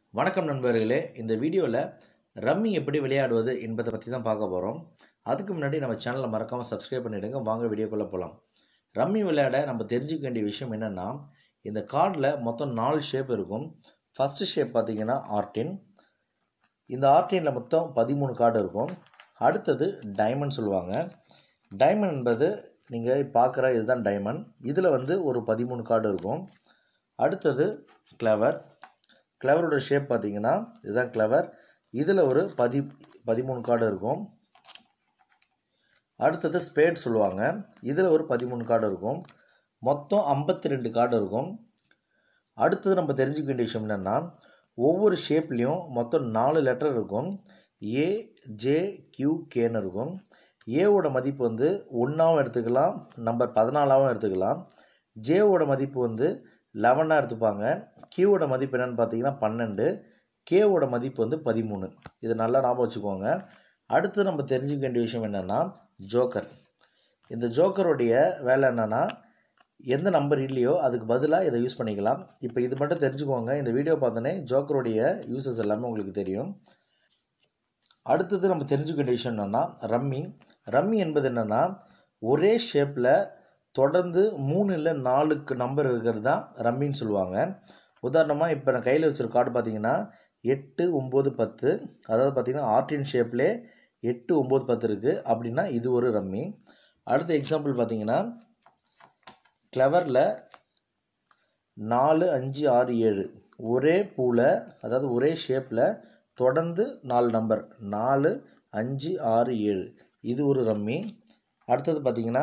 வணக்கம் நண்பர்களே இந்த வீடியோவில் ரம்மி எப்படி விளையாடுவது என்பதை பற்றி தான் பார்க்க போகிறோம் அதுக்கு முன்னாடி நம்ம சேனலை மறக்காமல் சப்ஸ்கிரைப் பண்ணிவிடுங்க வாங்க வீடியோக்குள்ளே போகலாம் ரம்மி விளையாட நம்ம தெரிஞ்சுக்க வேண்டிய விஷயம் என்னென்னா இந்த கார்டில் மொத்தம் நாலு ஷேப் இருக்கும் ஃபஸ்ட்டு ஷேப் பார்த்தீங்கன்னா ஆர்டின் இந்த ஆர்டினில் மொத்தம் பதிமூணு கார்டு இருக்கும் அடுத்தது டைமண்ட் சொல்லுவாங்க டைமண்ட் என்பது நீங்கள் பார்க்குற இதுதான் டைமண்ட் இதில் வந்து ஒரு பதிமூணு கார்டு இருக்கும் அடுத்தது கிளவர் கிளவரோட ஷேப் பார்த்தீங்கன்னா இதுதான் கிளவர் இதில் ஒரு பதி பதிமூணு கார்டு இருக்கும் அடுத்தது ஸ்பேட் சொல்லுவாங்க இதில் ஒரு பதிமூணு கார்டு இருக்கும் மொத்தம் ஐம்பத்தி ரெண்டு கார்டு இருக்கும் அடுத்தது நம்ம தெரிஞ்சுக்க வேண்டிய விஷயம் என்னென்னா ஒவ்வொரு ஷேப்லேயும் மொத்தம் நாலு லெட்டர் இருக்கும் ஏ ஜே கியூ கேன்னு இருக்கும் ஏவோட மதிப்பு வந்து ஒன்றாவும் எடுத்துக்கலாம் நம்பர் பதினாலாவும் எடுத்துக்கலாம் ஜேவோட மதிப்பு வந்து லெவனாக எடுத்துப்பாங்க கியூவோட மதிப்பு என்னென்னு பார்த்தீங்கன்னா பன்னெண்டு கேவோட மதிப்பு வந்து பதிமூணு இது நல்லா ஞாபகம் வச்சுக்கோங்க அடுத்து நம்ம தெரிஞ்சுக்க வேண்டிய விஷயம் என்னென்னா ஜோக்கர் இந்த ஜோக்கருடைய வேலை என்னென்னா எந்த நம்பர் இல்லையோ அதுக்கு பதிலாக இதை யூஸ் பண்ணிக்கலாம் இப்போ இது மட்டும் தெரிஞ்சுக்கோங்க இந்த வீடியோ பார்த்தோன்னே ஜோக்கருடைய யூசஸ் எல்லாமே உங்களுக்கு தெரியும் அடுத்தது நம்ம தெரிஞ்சுக்க வேண்டிய விஷயம் என்னென்னா ரம்மி ரம்மி என்பது என்னென்னா ஒரே ஷேப்பில் தொடர்ந்து மூணு இல்லை நாலுக்கு நம்பர் இருக்கிறது தான் ரம்மின்னு சொல்லுவாங்க உதாரணமாக இப்போ நான் கையில் வச்சுருக்க கார்டு பார்த்தீங்கன்னா எட்டு ஒம்பது பத்து அதாவது பார்த்திங்கன்னா ஆர்டின் ஷேப்லே எட்டு ஒம்பது பத்து இருக்குது அப்படின்னா இது ஒரு ரம்மி அடுத்த எக்ஸாம்பிள் பார்த்தீங்கன்னா கிளவரில் நாலு அஞ்சு ஆறு ஏழு ஒரே பூவில் அதாவது ஒரே ஷேப்பில் தொடர்ந்து நாலு நம்பர் நாலு அஞ்சு ஆறு ஏழு இது ஒரு ரம்மி அடுத்தது பார்த்திங்கன்னா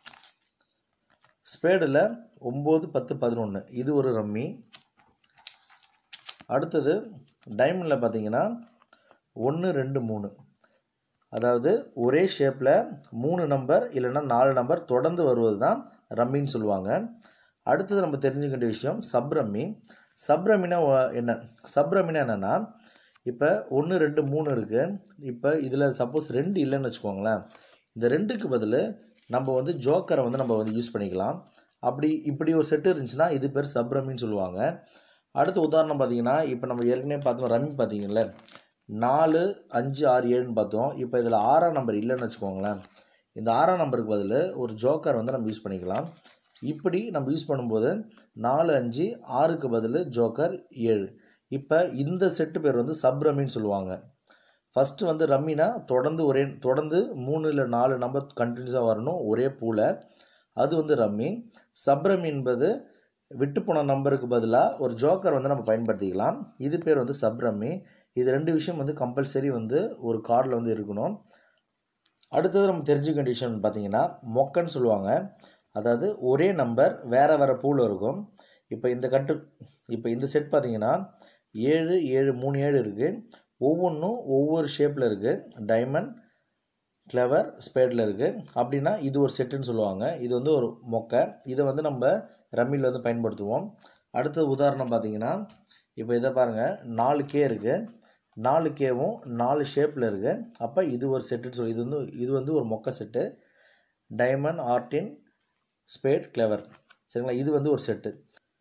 ஸ்பேடில் ஒம்பது பத்து பதினொன்று இது ஒரு ரம்மி அடுத்தது டைமண்டில் பார்த்தீங்கன்னா ஒன்று ரெண்டு மூணு அதாவது ஒரே ஷேப்பில் மூணு நம்பர் இல்லைன்னா நாலு நம்பர் தொடர்ந்து வருவது தான் ரம்மின்னு சொல்லுவாங்க அடுத்தது நம்ம தெரிஞ்சுக்க வேண்டிய விஷயம் சப் ரம்மி சப் ரம்மினா என்ன சப் ரம்மினா என்னென்னா இப்போ ஒன்று ரெண்டு மூணு இருக்குது இப்போ இதில் சப்போஸ் ரெண்டு இல்லைன்னு வச்சுக்கோங்களேன் இந்த ரெண்டுக்கு பதில் நம்ம வந்து ஜோக்கரை வந்து நம்ம வந்து யூஸ் பண்ணிக்கலாம் அப்படி இப்படி ஒரு செட்டு இருந்துச்சுன்னா இது பேர் சப் ரம்மின்னு சொல்லுவாங்க அடுத்த உதாரணம் பார்த்தீங்கன்னா இப்போ நம்ம ஏற்கனவே பார்த்தோம் ரம்மி பார்த்தீங்கல்ல நாலு அஞ்சு ஆறு ஏழுன்னு பார்த்தோம் இப்போ இதில் ஆறாம் நம்பர் இல்லைன்னு வச்சுக்கோங்களேன் இந்த ஆறாம் நம்பருக்கு பதில் ஒரு ஜோக்கர் வந்து நம்ம யூஸ் பண்ணிக்கலாம் இப்படி நம்ம யூஸ் பண்ணும்போது நாலு அஞ்சு ஆறுக்கு பதில் ஜோக்கர் ஏழு இப்போ இந்த செட்டு பேர் வந்து சப் ரம்மின்னு சொல்லுவாங்க ஃபஸ்ட்டு வந்து ரம்மினா தொடர்ந்து ஒரே தொடர்ந்து மூணு இல்லை நாலு நம்பர் கண்டினியூஸாக வரணும் ஒரே பூவில் அது வந்து ரம்மி சப் ரம்மி என்பது விட்டு போன நம்பருக்கு பதிலாக ஒரு ஜோக்கர் வந்து நம்ம பயன்படுத்திக்கலாம் இது பேர் வந்து சப் ரம்மி இது ரெண்டு விஷயம் வந்து கம்பல்சரி வந்து ஒரு கார்டில் வந்து இருக்கணும் அடுத்தது நம்ம தெரிஞ்சுக்க வேண்டிய விஷயம் பார்த்தீங்கன்னா மொக்கன்னு சொல்லுவாங்க அதாவது ஒரே நம்பர் வேறு வேறு பூவில் இருக்கும் இப்போ இந்த கட்டு இப்போ இந்த செட் பார்த்தீங்கன்னா ஏழு ஏழு மூணு ஏழு இருக்குது ஒவ்வொன்றும் ஒவ்வொரு ஷேப்பில் இருக்குது டைமண்ட் கிளவர் ஸ்பேடில் இருக்குது அப்படின்னா இது ஒரு செட்டுன்னு சொல்லுவாங்க இது வந்து ஒரு மொக்கை இதை வந்து நம்ம ரம்மியில் வந்து பயன்படுத்துவோம் அடுத்த உதாரணம் பார்த்தீங்கன்னா இப்போ இதை பாருங்கள் நாலு கே இருக்குது நாலு கேவும் நாலு ஷேப்பில் இருக்குது அப்போ இது ஒரு செட்டுன்னு சொல்லி இது வந்து இது வந்து ஒரு மொக்கை செட்டு டைமண்ட் ஆர்டின் ஸ்பேட் கிளவர் சரிங்களா இது வந்து ஒரு செட்டு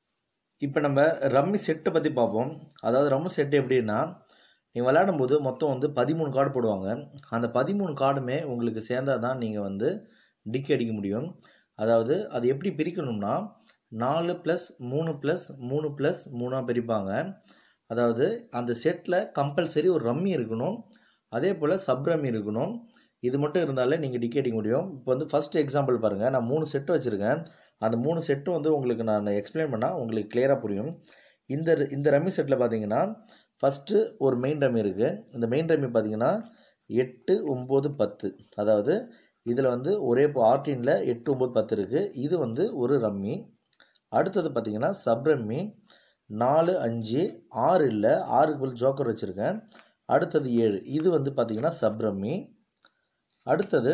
இப்போ நம்ம ரம்மி செட்டை பற்றி பார்ப்போம் அதாவது ரம்மி செட்டு எப்படின்னா நீங்கள் விளையாடும்போது மொத்தம் வந்து பதிமூணு கார்டு போடுவாங்க அந்த பதிமூணு கார்டுமே உங்களுக்கு சேர்ந்தால் தான் நீங்கள் வந்து டிக்கி அடிக்க முடியும் அதாவது அது எப்படி பிரிக்கணும்னா நாலு ப்ளஸ் மூணு ப்ளஸ் மூணு ப்ளஸ் மூணாக பிரிப்பாங்க அதாவது அந்த செட்டில் கம்பல்சரி ஒரு ரம்மி இருக்கணும் அதே போல் சப் ரம்மி இருக்கணும் இது மட்டும் இருந்தாலே நீங்கள் டிக்கி அடிக்க முடியும் இப்போ வந்து ஃபஸ்ட் எக்ஸாம்பிள் பாருங்கள் நான் மூணு செட்டு வச்சுருக்கேன் அந்த மூணு செட்டும் வந்து உங்களுக்கு நான் எக்ஸ்பிளைன் பண்ணால் உங்களுக்கு கிளியராக புரியும் இந்த இந்த ரம்மி செட்டில் பார்த்தீங்கன்னா ஃபஸ்ட்டு ஒரு மெயின் ரம்மி இருக்குது இந்த மெயின் ரம்மி பார்த்தீங்கன்னா எட்டு ஒம்பது பத்து அதாவது இதில் வந்து ஒரே ஆர்டினில் எட்டு ஒம்பது பத்து இருக்குது இது வந்து ஒரு ரம்மி அடுத்தது பார்த்திங்கன்னா சப் ரம்மி நாலு அஞ்சு ஆறு இல்லை ஆறுக்கு பதில் ஜோக்கர் வச்சுருக்கேன் அடுத்தது ஏழு இது வந்து பார்த்திங்கன்னா சப் ரம்மி அடுத்தது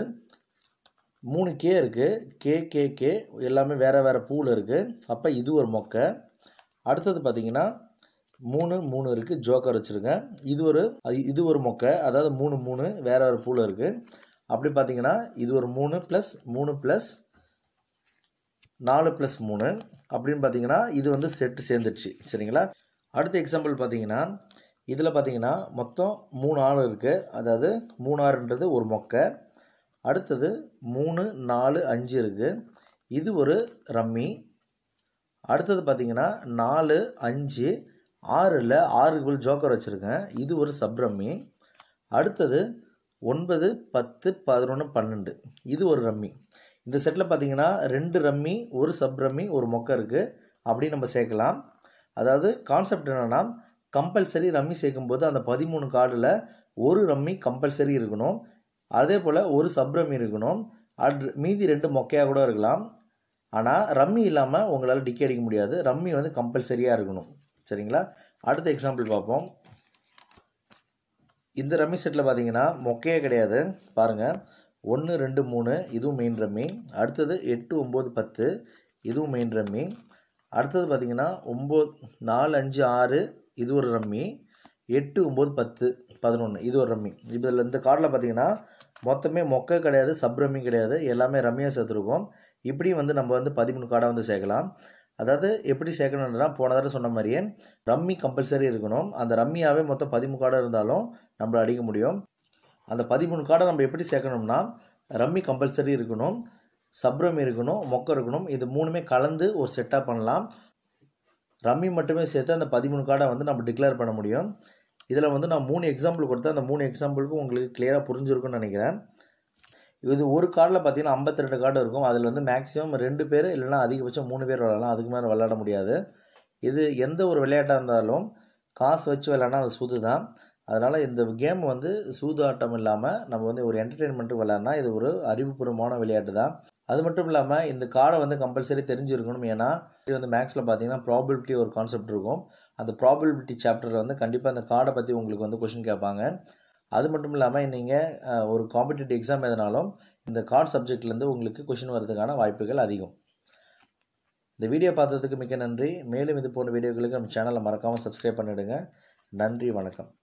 மூணு கே இருக்குது கே கே கே எல்லாமே வேறு வேறு பூவில் இருக்குது அப்போ இது ஒரு மொக்கை அடுத்தது பார்த்திங்கன்னா மூணு மூணு இருக்குது ஜோக்கர் வச்சுருக்கேன் இது ஒரு இது ஒரு மொக்கை அதாவது மூணு மூணு வேறு வேறு பூவில் இருக்குது அப்படி பார்த்தீங்கன்னா இது ஒரு மூணு ப்ளஸ் மூணு ப்ளஸ் நாலு ப்ளஸ் மூணு அப்படின்னு பார்த்தீங்கன்னா இது வந்து செட்டு சேர்ந்துருச்சு சரிங்களா அடுத்த எக்ஸாம்பிள் பார்த்தீங்கன்னா இதில் பார்த்தீங்கன்னா மொத்தம் மூணு ஆள் இருக்குது அதாவது மூணு ஆறுன்றது ஒரு மொக்கை அடுத்தது மூணு நாலு அஞ்சு இருக்குது இது ஒரு ரம்மி அடுத்தது பார்த்தீங்கன்னா நாலு அஞ்சு ஆறில் ஆறுக்கு பதில் ஜோக்கர் வச்சுருக்கேன் இது ஒரு சப் ரம்மி அடுத்தது ஒன்பது பத்து பதினொன்று பன்னெண்டு இது ஒரு ரம்மி இந்த செட்டில் பார்த்தீங்கன்னா ரெண்டு ரம்மி ஒரு சப் ரம்மி ஒரு மொக்கை இருக்குது அப்படி நம்ம சேர்க்கலாம் அதாவது கான்செப்ட் என்னென்னா கம்பல்சரி ரம்மி சேர்க்கும்போது அந்த பதிமூணு கார்டில் ஒரு ரம்மி கம்பல்சரி இருக்கணும் அதே போல் ஒரு சப் ரம்மி இருக்கணும் அட் மீதி ரெண்டு மொக்கையாக கூட இருக்கலாம் ஆனால் ரம்மி இல்லாமல் உங்களால் டிக்கி அடிக்க முடியாது ரம்மி வந்து கம்பல்சரியாக இருக்கணும் சரிங்களா அடுத்த எக்ஸாம்பிள் பார்ப்போம் இந்த ரம்மி செட்டில் பார்த்தீங்கன்னா மொக்கையே கிடையாது பாருங்கள் ஒன்று ரெண்டு மூணு இதுவும் மெயின் ரம்மி அடுத்தது எட்டு ஒம்பது பத்து இதுவும் மெயின் ரம்மி அடுத்தது பார்த்தீங்கன்னா ஒம்பது நாலு அஞ்சு ஆறு இது ஒரு ரம்மி எட்டு ஒம்பது பத்து பதினொன்று இது ஒரு ரம்மி இதில் இந்த கார்டில் பார்த்தீங்கன்னா மொத்தமே மொக்கை கிடையாது சப் ரம்மி கிடையாது எல்லாமே ரம்மியாக சேர்த்துருக்கோம் இப்படியும் வந்து நம்ம வந்து பதிமூணு கார்டை வந்து சேர்க்கலாம் அதாவது எப்படி சேர்க்கணுன்றா போன தடவை சொன்ன மாதிரியே ரம்மி கம்பல்சரி இருக்கணும் அந்த ரம்மியாகவே மொத்தம் பதிமூணு கார்டு இருந்தாலும் நம்மள அடிக்க முடியும் அந்த பதிமூணு கார்டை நம்ம எப்படி சேர்க்கணும்னா ரம்மி கம்பல்சரி இருக்கணும் சப்ரமி இருக்கணும் மொக்கை இருக்கணும் இது மூணுமே கலந்து ஒரு செட்டாக பண்ணலாம் ரம்மி மட்டுமே சேர்த்து அந்த பதிமூணு கார்டை வந்து நம்ம டிக்ளேர் பண்ண முடியும் இதில் வந்து நான் மூணு எக்ஸாம்பிள் கொடுத்தேன் அந்த மூணு எக்ஸாம்பிளுக்கும் உங்களுக்கு கிளியராக புரிஞ்சிருக்கும்னு நினைக்கிறேன் இது ஒரு கார்டில் பார்த்தீங்கன்னா ஐம்பத்தி ரெண்டு கார்டு இருக்கும் அதில் வந்து மேக்ஸிமம் ரெண்டு பேர் இல்லைனா அதிகபட்சம் மூணு பேர் விளையாடலாம் அதுக்கு மேலே விளையாட முடியாது இது எந்த ஒரு விளையாட்டாக இருந்தாலும் காசு வச்சு விளையாடினா அது சூது தான் அதனால் இந்த கேம் வந்து சூதாட்டம் இல்லாமல் நம்ம வந்து ஒரு என்டர்டெயின்மெண்ட்டுக்கு விளையாடினா இது ஒரு அறிவுபூர்வமான விளையாட்டு தான் அது மட்டும் இல்லாமல் இந்த கார்டை வந்து கம்பல்சரி தெரிஞ்சிருக்கணும் ஏன்னா இது வந்து மேக்ஸில் பார்த்தீங்கன்னா ப்ராபிலிட்டி ஒரு கான்செப்ட் இருக்கும் அந்த ப்ராபிலிட்டி சாப்டரில் வந்து கண்டிப்பாக அந்த கார்டை பற்றி உங்களுக்கு வந்து கொஷின் கேட்பாங்க அது மட்டும் இல்லாமல் நீங்கள் ஒரு காம்படிட்டிவ் எக்ஸாம் எதுனாலும் இந்த கார்ட் சப்ஜெக்ட்லேருந்து உங்களுக்கு கொஷின் வரதுக்கான வாய்ப்புகள் அதிகம் இந்த வீடியோ பார்த்ததுக்கு மிக்க நன்றி மேலும் இது போன்ற வீடியோக்களுக்கு நம்ம சேனலை மறக்காமல் சப்ஸ்கிரைப் பண்ணிவிடுங்க நன்றி வணக்கம்